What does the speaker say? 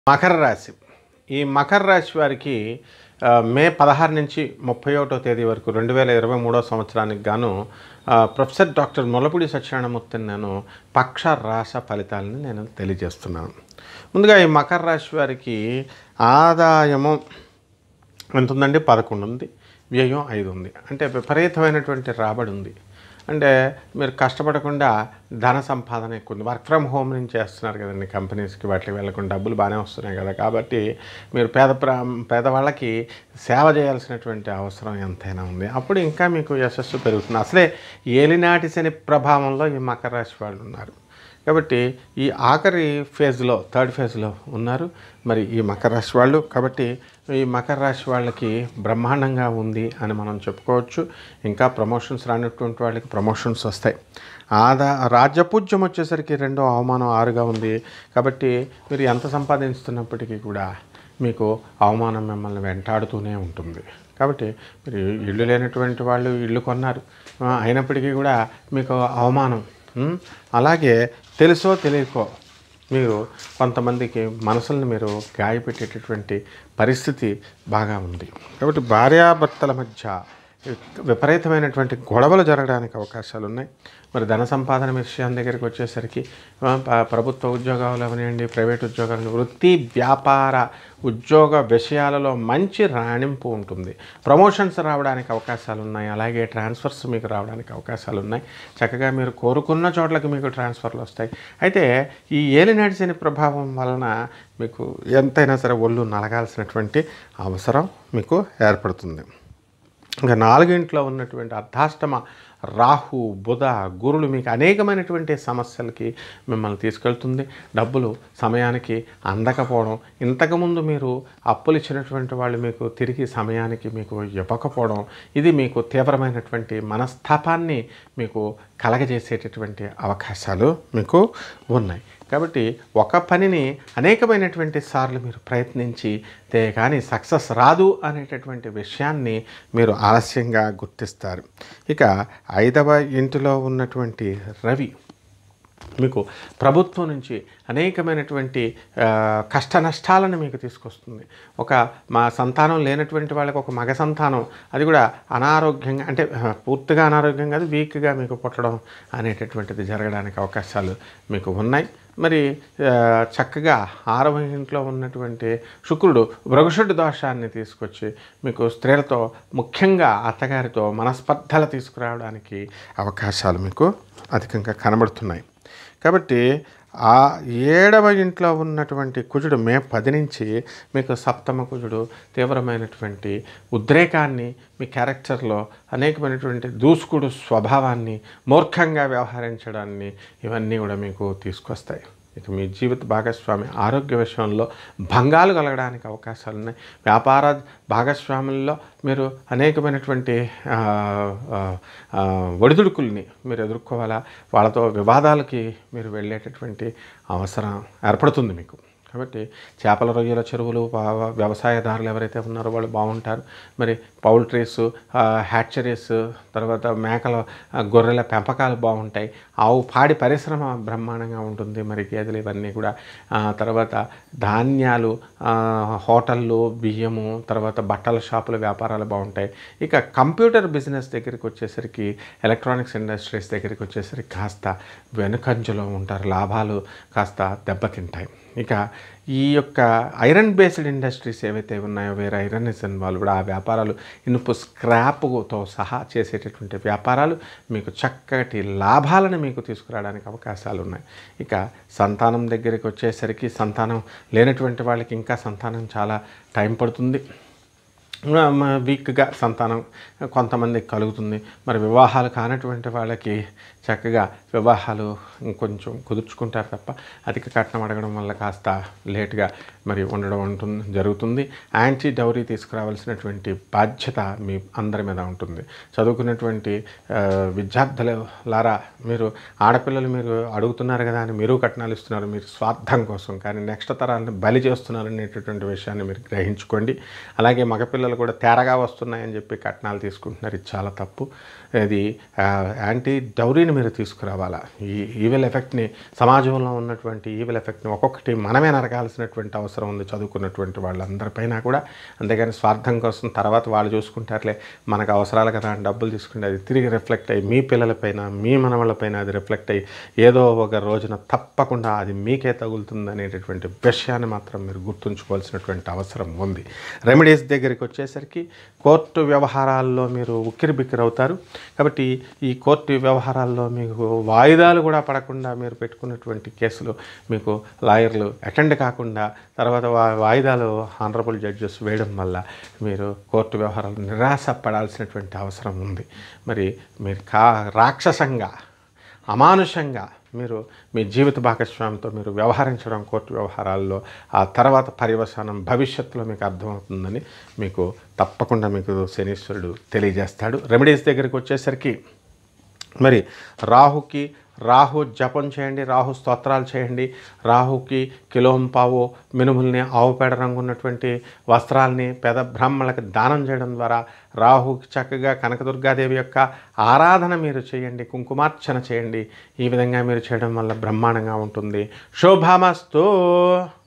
మకర రాశి ఈ మకర రాశి వారికి ఆ, మే పదహారు నుంచి ముప్పై ఒకటో తేదీ వరకు రెండు వేల ఇరవై మూడో సంవత్సరానికి గాను ఆ, ప్రొఫెసర్ డాక్టర్ ముల్లపూడి సత్యనారాయణమూర్తిని నేను పక్ష రాశ ఫలితాలని నేను తెలియజేస్తున్నాను ముందుగా ఈ మకర రాశి వారికి ఆదాయము ఎంత ఉందండి పదకొండు ఉంది వ్యయం ఐదు ఉంది అంటే విపరీతమైనటువంటి రాబడి ఉంది అంటే మీరు కష్టపడకుండా ధన సంపాదన ఎక్కువ ఉంది వర్క్ ఫ్రమ్ హోమ్ నుంచి చేస్తున్నారు కదండి కంపెనీస్కి వాటికి వెళ్ళకుండా డబ్బులు బాగానే వస్తున్నాయి కదా కాబట్టి మీరు పేద ప్రా పేదవాళ్ళకి సేవ చేయాల్సినటువంటి అవసరం ఎంతైనా ఉంది అప్పుడు ఇంకా మీకు యశస్సు పెరుగుతుంది అసలే ఏలినాటి శని ప్రభావంలో ఈ మకర రాశి వాళ్ళు ఉన్నారు కాబట్టి ఈ ఆఖరి ఫేజ్లో థర్డ్ ఫేజ్లో ఉన్నారు మరి ఈ మకర రాశి వాళ్ళు కాబట్టి ఈ మకర రాశి వాళ్ళకి బ్రహ్మాండంగా ఉంది అని మనం చెప్పుకోవచ్చు ఇంకా ప్రమోషన్స్ రానటువంటి వాళ్ళకి ప్రమోషన్స్ వస్తాయి ఆదా రాజ్యపూజ్యం వచ్చేసరికి రెండో అవమానం ఆరుగా ఉంది కాబట్టి మీరు ఎంత సంపాదిస్తున్నప్పటికీ కూడా మీకు అవమానం మిమ్మల్ని వెంటాడుతూనే ఉంటుంది కాబట్టి మీరు ఇల్లు లేనటువంటి వాళ్ళు ఇల్లు కొన్నారు ఆ, అయినప్పటికీ కూడా మీకు అవమానం ఉం? అలాగే తెలుసో తెలియకో మీరు కొంతమందికి మనసులను మీరు గాయపెట్టేటటువంటి పరిస్థితి బాగా ఉంది కాబట్టి భార్యాభర్తల మధ్య విపరీతమైనటువంటి గొడవలు జరగడానికి అవకాశాలు ఉన్నాయి మరి ధన సంపాదన విషయం దగ్గరికి వచ్చేసరికి ఆ, ప- ప్రభుత్వ ఉద్యోగాలు అవనివ్వండి ప్రైవేట్ ఉద్యోగాలు వృత్తి వ్యాపార ఉద్యోగ విషయాలలో మంచి రాణింపు ఉంటుంది ప్రమోషన్స్ రావడానికి అవకాశాలు ఉన్నాయి అలాగే ట్రాన్స్ఫర్స్ మీకు రావడానికి అవకాశాలు ఉన్నాయి చక్కగా మీరు కోరుకున్న చోట్లకి మీకు ట్రాన్స్ఫర్లు వస్తాయి అయితే ఈ ఏలినాటి శని ప్రభావం వలన మీకు ఎంతైనా సరే ఒళ్ళు నలగాల్సినటువంటి అవసరం మీకు ఏర్పడుతుంది ఇంకా నాలుగింట్లో ఉన్నటువంటి అర్ధాష్టమ రాహు బుధ గురులు మీకు అనేకమైనటువంటి సమస్యలకి మిమ్మల్ని తీసుకెళ్తుంది డబ్బులు సమయానికి అందకపోవడం ఇంతకుముందు మీరు అప్పులు ఇచ్చినటువంటి వాళ్ళు మీకు తిరిగి సమయానికి మీకు ఇవ్వకపోవడం ఇది మీకు తీవ్రమైనటువంటి మనస్తాపాన్ని మీకు కలగజేసేటటువంటి అవకాశాలు మీకు ఉన్నాయి కాబట్టి ఒక పనిని అనేకమైనటువంటి సార్లు మీరు ప్రయత్నించి తే కానీ సక్సెస్ రాదు అనేటటువంటి విషయాన్ని మీరు ఆలస్యంగా గుర్తిస్తారు ఇక ఐదవ ఇంటిలో ఉన్నటువంటి రవి మీకు ప్రభుత్వం నుంచి అనేకమైనటువంటి ఆ, కష్ట నష్టాలను మీకు తీసుకొస్తుంది ఒక మా సంతానం లేనటువంటి వాళ్ళకి ఒక మగ సంతానం అది కూడా అనారోగ్యంగా అంటే ఆ, పూర్తిగా అనారోగ్యం కాదు వీక్గా మీకు పుట్టడం అనేటటువంటిది జరగడానికి అవకాశాలు మీకు ఉన్నాయి మరి ఆ, చక్కగా ఆరవ ఇంట్లో ఉన్నటువంటి శుక్రుడు భృగషుడి దోషాన్ని తీసుకొచ్చి మీకు స్త్రీలతో ముఖ్యంగా అత్తగారితో మనస్పర్ధలు తీసుకురావడానికి అవకాశాలు మీకు అధికంగా కనబడుతున్నాయి కాబట్టి ఆ ఏడవ ఇంట్లో ఉన్నటువంటి కుజుడు మే పది నుంచి మీకు సప్తమ కుజుడు తీవ్రమైనటువంటి ఉద్రేకాన్ని మీ క్యారెక్టర్లో అనేకమైనటువంటి దూసుకుడు స్వభావాన్ని మూర్ఖంగా వ్యవహరించడాన్ని ఇవన్నీ కూడా మీకు తీసుకొస్తాయి ఇక మీ జీవిత భాగస్వామి ఆరోగ్య విషయంలో భంగాలు కలగడానికి అవకాశాలు ఉన్నాయి వ్యాపార భాగస్వాముల్లో మీరు అనేకమైనటువంటి ఆ, ఆ, ఆ, ఒడిదుడుకుల్ని మీరు ఎదుర్కోవాలా వాళ్ళతో వివాదాలకి మీరు వెళ్ళేటటువంటి అవసరం ఏర్పడుతుంది మీకు కాబట్టి చేపల రొయ్యల చెరువులు వా- వ్యవసాయదారులు ఎవరైతే ఉన్నారో వాళ్ళు బాగుంటారు మరి పౌల్ట్రీస్ హ్యాచరీస్ తర్వాత మేకల ఆ, గొర్రెల పెంపకాలు బాగుంటాయి ఆవు పాడి పరిశ్రమ బ్రహ్మాండంగా ఉంటుంది మరి గేదెలు ఇవన్నీ కూడా ఆ, తర్వాత ధాన్యాలు ఆ, హోటళ్ళు బియ్యము తర్వాత బట్టల షాపుల వ్యాపారాలు బాగుంటాయి ఇక కంప్యూటర్ బిజినెస్ దగ్గరికి వచ్చేసరికి ఎలక్ట్రానిక్స్ ఇండస్ట్రీస్ దగ్గరికి వచ్చేసరికి కాస్త వెనుకంజలో ఉంటారు లాభాలు కాస్త దెబ్బతింటాయి ఇక ఈ యొక్క ఐరన్ బేస్డ్ ఇండస్ట్రీస్ ఏవైతే ఉన్నాయో వేరే ఐరన్ ఇస్ ఇన్వాల్వ్డ్ ఆ వ్యాపారాలు ఇనుపు స్క్రాప్తో సహా చేసేటటువంటి వ్యాపారాలు మీకు చక్కటి లాభాలను మీకు తీసుకురావడానికి అవకాశాలు ఉన్నాయి ఇక సంతానం దగ్గరికి వచ్చేసరికి సంతానం లేనటువంటి వాళ్ళకి ఇంకా సంతానం చాలా టైం పడుతుంది వీక్గా సంతానం కొంతమందికి కలుగుతుంది మరి వివాహాలు కానటువంటి వాళ్ళకి చక్కగా వివాహాలు ఇంకొంచెం కుదుర్చుకుంటారు తప్ప అధిక కట్నం అడగడం వల్ల కాస్త లేట్గా మరి ఉండడం ఉంటుంది జరుగుతుంది యాంటీ డౌరీ తీసుకురావాల్సినటువంటి బాధ్యత మీ అందరి మీద ఉంటుంది చదువుకున్నటువంటి ఆ, విద్యార్థుల లారా మీరు ఆడపిల్లలు మీరు అడుగుతున్నారు కదా అని మీరు కట్నాలు ఇస్తున్నారు మీరు స్వార్థం కోసం కానీ నెక్స్ట్ తరాలను బలి చేస్తున్నారు అనేటటువంటి విషయాన్ని మీరు గ్రహించుకోండి అలాగే మగపిల్లలు పిల్లలు కూడా తేరగా వస్తున్నాయని చెప్పి కట్నాలు తీసుకుంటున్నారు ఇది చాలా తప్పు ఇది ఆ, యాంటీ డౌరీని మీరు తీసుకురావాలా ఈ ఈవిల్ ఎఫెక్ట్ని సమాజంలో ఉన్నటువంటి ఈవిల్ ఎఫెక్ట్ని ఒక్కొక్కటి మనమే నరకాల్సినటువంటి అవసరం ఉంది చదువుకున్నటువంటి వాళ్ళందరిపైన కూడా అంతేగాని స్వార్థం కోసం తర్వాత వాళ్ళు చూసుకుంటారులే మనకు అవసరాలు కదా అని డబ్బులు తీసుకుంటే అది తిరిగి రిఫ్లెక్ట్ అయ్యి మీ పిల్లలపైన మీ మనవళ్ళపైన అది రిఫ్లెక్ట్ అయ్యి ఏదో ఒక రోజున తప్పకుండా అది మీకే తగులుతుంది అనేటటువంటి విషయాన్ని మాత్రం మీరు గుర్తుంచుకోవాల్సినటువంటి అవసరం ఉంది రెమెడీస్ దగ్గరికి వచ్చేసరికి కోర్టు వ్యవహారాల్లో మీరు ఉక్కిరి బిక్కిరి అవుతారు కాబట్టి ఈ కోర్టు వ్యవహారాల్లో మీకు వాయిదాలు కూడా పడకుండా మీరు పెట్టుకున్నటువంటి కేసులు మీకు లాయర్లు అటెండ్ కాకుండా తర్వాత వా- వాయిదాలు ఆనరబుల్ జడ్జెస్ వేయడం వల్ల మీరు కోర్టు వ్యవహారాలు నిరాశ పడాల్సినటువంటి అవసరం ఉంది మరి మీరు కా రాక్షసంగా అమానుషంగా మీరు మీ జీవిత భాగస్వామితో మీరు వ్యవహరించడం కోర్టు వ్యవహారాల్లో ఆ తర్వాత పర్యవసానం భవిష్యత్తులో మీకు అర్థమవుతుందని మీకు తప్పకుండా మీకు శనీశ్వరుడు తెలియజేస్తాడు రెమెడీస్ దగ్గరికి వచ్చేసరికి మరి రాహుకి రాహు జపం చేయండి రాహు స్తోత్రాలు చేయండి రాహుకి కిలోం పావు మినుముల్ని ఆవు పేడ రంగు ఉన్నటువంటి వస్త్రాల్ని పేద బ్రాహ్మణులకు దానం చేయడం ద్వారా రాహుకి చక్కగా కనకదుర్గాదేవి యొక్క ఆరాధన మీరు చేయండి కుంకుమార్చన చేయండి ఈ విధంగా మీరు చేయడం వల్ల బ్రహ్మాండంగా ఉంటుంది శోభామస్తు